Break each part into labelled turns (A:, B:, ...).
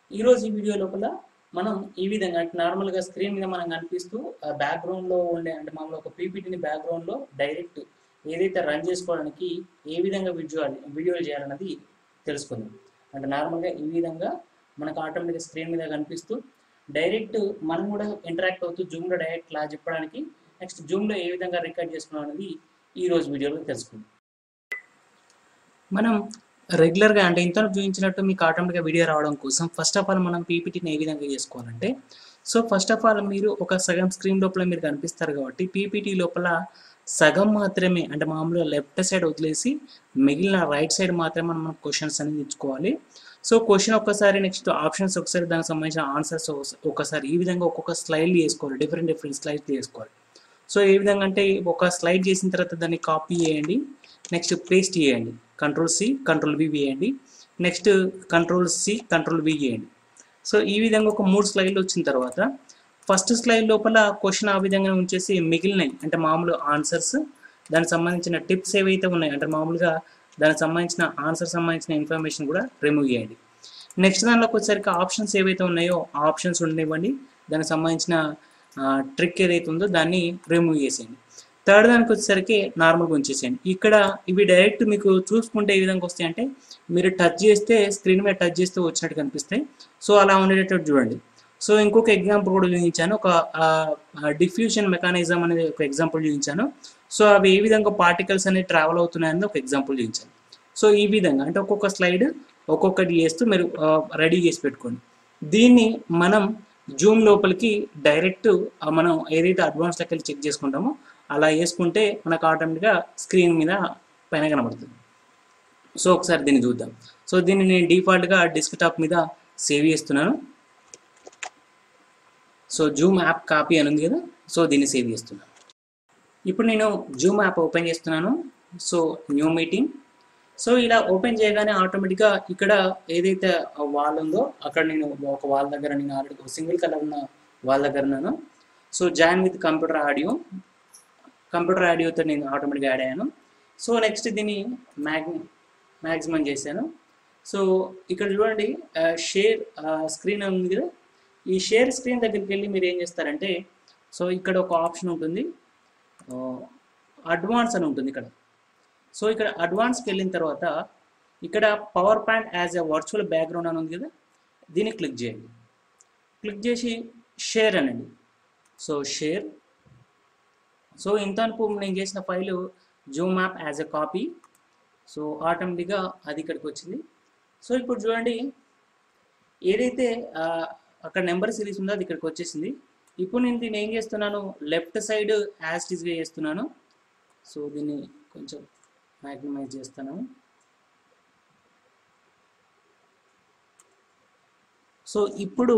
A: ఈరోజు ఈ వీడియో లోపల మనం ఈ విధంగా అంటే నార్మల్గా స్క్రీన్ మీద మనం కనిపిస్తూ బ్యాక్గ్రౌండ్లో ఉండే అంటే మామూలు ఒక పీపీటీని బ్యాక్గ్రౌండ్లో డైరెక్ట్ ఏదైతే రన్ చేసుకోవడానికి ఏ విధంగా విజువల్ వీడియోలు చేయాలన్నది తెలుసుకుందాం అంటే నార్మల్గా ఈ విధంగా మనకు ఆటోమేటిక్గా స్క్రీన్ మీద కనిపిస్తూ డైరెక్ట్ మనం కూడా ఇంటరాక్ట్ అవుతూ జూమ్లో డైరెక్ట్ లా చెప్పడానికి నెక్స్ట్ జూమ్లో ఏ విధంగా రికార్డ్ చేసుకున్నాం అనేది ఈ రోజు వీడియోలో తెలుసుకుందాం మనం రెగ్యులర్గా అంటే ఇంత చూపించినట్టు మీకు ఆటోమేటిక్గా వీడియో రావడం కోసం ఫస్ట్ ఆఫ్ ఆల్ మనం పీపీటీని ఏ విధంగా చేసుకోవాలంటే సో ఫస్ట్ ఆఫ్ ఆల్ మీరు ఒక సగం స్క్రీన్ లోపల మీరు కనిపిస్తారు కాబట్టి పీపీటీ లోపల సగం మాత్రమే అంటే మామూలుగా లెఫ్ట్ సైడ్ వదిలేసి మిగిలిన రైట్ సైడ్ మాత్రమే మనం క్వశ్చన్స్ అనేది ఇచ్చుకోవాలి సో క్వశ్చన్ ఒక్కసారి నెక్స్ట్ ఆప్షన్స్ ఒకసారి దానికి సంబంధించిన ఆన్సర్స్ ఒకసారి ఈ విధంగా ఒక్కొక్క స్లైడ్ చేసుకోవాలి డిఫరెంట్ డిఫరెంట్ స్లైడ్స్ చేసుకోవాలి సో ఏ విధంగా అంటే ఒక స్లైడ్ చేసిన తర్వాత దాన్ని కాపీ చేయండి నెక్స్ట్ పేస్ట్ చేయండి కంట్రోల్ సి కంట్రోల్ వి వేయండి next control C control V చేయండి సో ఈ విధంగా ఒక మూడు స్లైడ్లు వచ్చిన తర్వాత ఫస్ట్ స్లైడ్ లోపల క్వశ్చన్ ఆ విధంగా ఉంచేసి మిగిలినవి అంటే మామూలు ఆన్సర్స్ దానికి సంబంధించిన టిప్స్ ఏవైతే ఉన్నాయో అంటే మామూలుగా దానికి సంబంధించిన ఆన్సర్ సంబంధించిన ఇన్ఫర్మేషన్ కూడా రిమూవ్ చేయండి నెక్స్ట్ దానిలోకి వచ్చేసరికి ఆప్షన్స్ ఏవైతే ఉన్నాయో ఆ ఆప్షన్స్ ఉండనివ్వండి దానికి సంబంధించిన ట్రిక్ ఏదైతే ఉందో దాన్ని రిమూవ్ చేసేయండి థర్డ్ దానికి వచ్చేసరికి నార్మల్గా ఉంచేసేయండి ఇక్కడ ఇవి డైరెక్ట్ మీకు చూసుకుంటే ఏ విధంగా వస్తాయి అంటే మీరు టచ్ చేస్తే స్క్రీన్ మీద టచ్ చేస్తే వచ్చినట్టు కనిపిస్తాయి సో అలా ఉండేటట్టు చూడండి సో ఇంకొక ఎగ్జాంపుల్ కూడా చూపించాను ఒక డిఫ్యూషన్ మెకానిజం అనేది ఒక ఎగ్జాంపుల్ చూపించాను సో అవి ఏ విధంగా పార్టికల్స్ అనేవి ట్రావెల్ అవుతున్నాయని ఒక ఎగ్జాంపుల్ చూపించాను సో ఈ విధంగా అంటే ఒక్కొక్క స్లైడ్ ఒక్కొక్కటి చేస్తూ మీరు రెడీ చేసి పెట్టుకోండి దీన్ని మనం జూమ్ లోపలికి డైరెక్ట్ మనం ఏదైతే అడ్వాన్స్ లెక్కలు చెక్ చేసుకుంటామో అలా వేసుకుంటే మనకు ఆటోమేటిక్గా స్క్రీన్ మీద పైన కనబడుతుంది సో ఒకసారి దీన్ని చూద్దాం సో దీన్ని నేను డిఫాల్ట్గా డెస్క్టాప్ మీద సేవ్ చేస్తున్నాను సో జూమ్ యాప్ కాపీ అని ఉంది కదా సో దీన్ని సేవ్ చేస్తున్నాను ఇప్పుడు నేను జూమ్ యాప్ ఓపెన్ చేస్తున్నాను సో న్యూ మీటింగ్ సో ఇలా ఓపెన్ చేయగానే ఆటోమేటిక్గా ఇక్కడ ఏదైతే వాల్ ఉందో అక్కడ నేను ఒక వాల్ దగ్గర నేను ఆల్రెడీ ఒక సింగిల్ కలర్ ఉన్న వాల్ దగ్గర ఉన్నాను so join with computer audio computer ఆడియోతో నేను ఆటోమేటిక్గా యాడ్ అయ్యాను సో నెక్స్ట్ దీన్ని మ్యాగ్ మ్యాక్సిమం చేశాను సో ఇక్కడ చూడండి షేర్ స్క్రీన్ ఉంది కదా ఈ షేర్ స్క్రీన్ దగ్గరికి వెళ్ళి మీరు ఏం చేస్తారంటే సో ఇక్కడ ఒక ఆప్షన్ ఉంటుంది అడ్వాన్స్ అని ఉంటుంది ఇక్కడ సో ఇక్కడ అడ్వాన్స్కి వెళ్ళిన తర్వాత ఇక్కడ PowerPoint as a virtual background అని ఉంది కదా దీన్ని క్లిక్ చేయండి క్లిక్ చేసి షేర్ అనండి సో షేర్ సో ఇంతవరకు నేను చేసిన file Zoom app as a copy so ఆటోమేటిక్గా అది ఇక్కడికి వచ్చింది సో ఇప్పుడు చూడండి ఏదైతే అక్కడ నెంబర్ సిరీస్ ఉందో అది ఇక్కడికి వచ్చేసింది ఇప్పుడు నేను దీన్ని ఏం చేస్తున్నాను లెఫ్ట్ సైడ్ యాజ్ టీజ్గా చేస్తున్నాను సో దీన్ని కొంచెం మ్యాగ్నిమైజ్ చేస్తాను సో ఇప్పుడు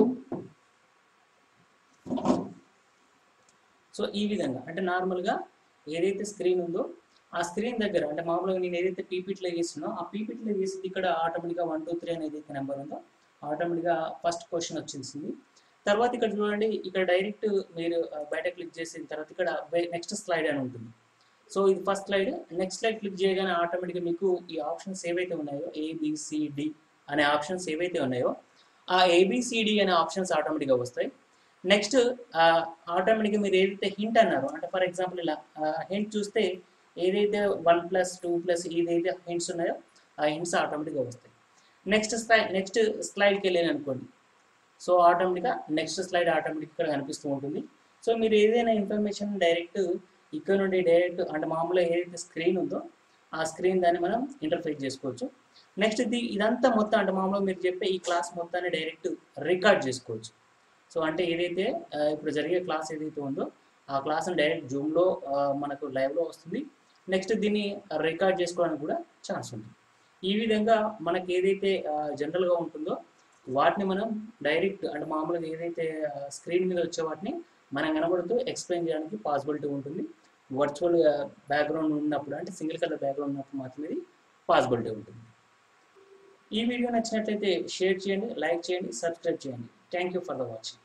A: సో ఈ విధంగా అంటే నార్మల్గా ఏదైతే స్క్రీన్ ఉందో ఆ స్క్రీన్ దగ్గర అంటే మామూలుగా నేను ఏదైతే పీపీటీలో చేస్తున్నో ఆ పీపీటీలో చేసి ఇక్కడ ఆటోమేటిక్గా వన్ టూ త్రీ అనేది ఏదైతే నెంబర్ ఉందో ఆటోమేటిక్గా ఫస్ట్ క్వశ్చన్ వచ్చేసింది తర్వాత ఇక్కడ చూడండి ఇక్కడ డైరెక్ట్ మీరు బయట క్లిక్ చేసిన తర్వాత ఇక్కడ నెక్స్ట్ స్లైడ్ అని ఉంటుంది సో ఇది first slide next slide click చేయగానే ఆటోమేటిక్గా మీకు ఈ ఆప్షన్స్ ఏవైతే ఉన్నాయో ఏబిసిడి అనే ఆప్షన్స్ ఏవైతే ఉన్నాయో ఆ ఏబిసిడి అనే ఆప్షన్స్ ఆటోమేటిక్గా వస్తాయి నెక్స్ట్ ఆటోమేటిక్గా మీరు ఏదైతే హింట్ అన్నారో అంటే ఫర్ ఎగ్జాంపుల్ ఇలా హింట్ చూస్తే ఏదైతే వన్ ప్లస్ టూ ప్లస్ ఏదైతే హింట్స్ ఉన్నాయో ఆ హింట్స్ ఆటోమేటిక్గా వస్తాయి నెక్స్ట్ స్లైడ్ నెక్స్ట్ స్లైడ్కి వెళ్ళాను అనుకోండి సో ఆటోమేటిక్గా నెక్స్ట్ స్లైడ్ ఆటోమేటిక్గా కనిపిస్తూ ఉంటుంది సో మీరు ఏదైనా ఇన్ఫర్మేషన్ డైరెక్ట్ ఇక్కడ నుండి డైరెక్ట్ అంటే మామూలుగా ఏదైతే స్క్రీన్ ఉందో ఆ స్క్రీన్ దాన్ని మనం ఇంటర్ఫేస్ చేసుకోవచ్చు నెక్స్ట్ ఇది ఇదంతా మొత్తం అంటే మామూలుగా మీరు చెప్పే ఈ క్లాస్ మొత్తాన్ని డైరెక్ట్ రికార్డ్ చేసుకోవచ్చు సో అంటే ఏదైతే ఇప్పుడు జరిగే క్లాస్ ఏదైతే ఉందో ఆ క్లాస్ని డైరెక్ట్ జూమ్లో మనకు లైవ్లో వస్తుంది నెక్స్ట్ దీన్ని రికార్డ్ చేసుకోవడానికి కూడా ఛాన్స్ ఉంటుంది ఈ విధంగా మనకి ఏదైతే జనరల్గా ఉంటుందో వాటిని మనం డైరెక్ట్ అంటే మామూలుగా ఏదైతే స్క్రీన్ మీద వచ్చే వాటిని మనం కనబడుతూ ఎక్స్ప్లెయిన్ చేయడానికి పాసిబిలిటీ ఉంటుంది వర్చువల్ బ్యాక్గ్రౌండ్ ఉన్నప్పుడు అంటే సింగిల్ కలర్ బ్యాక్గ్రౌండ్ ఉన్నప్పుడు మాత్రమే ఇది పాసిబిలిటీ ఉంటుంది ఈ వీడియో నచ్చినట్లయితే షేర్ చేయండి లైక్ చేయండి సబ్స్క్రైబ్ చేయండి thank you for the watching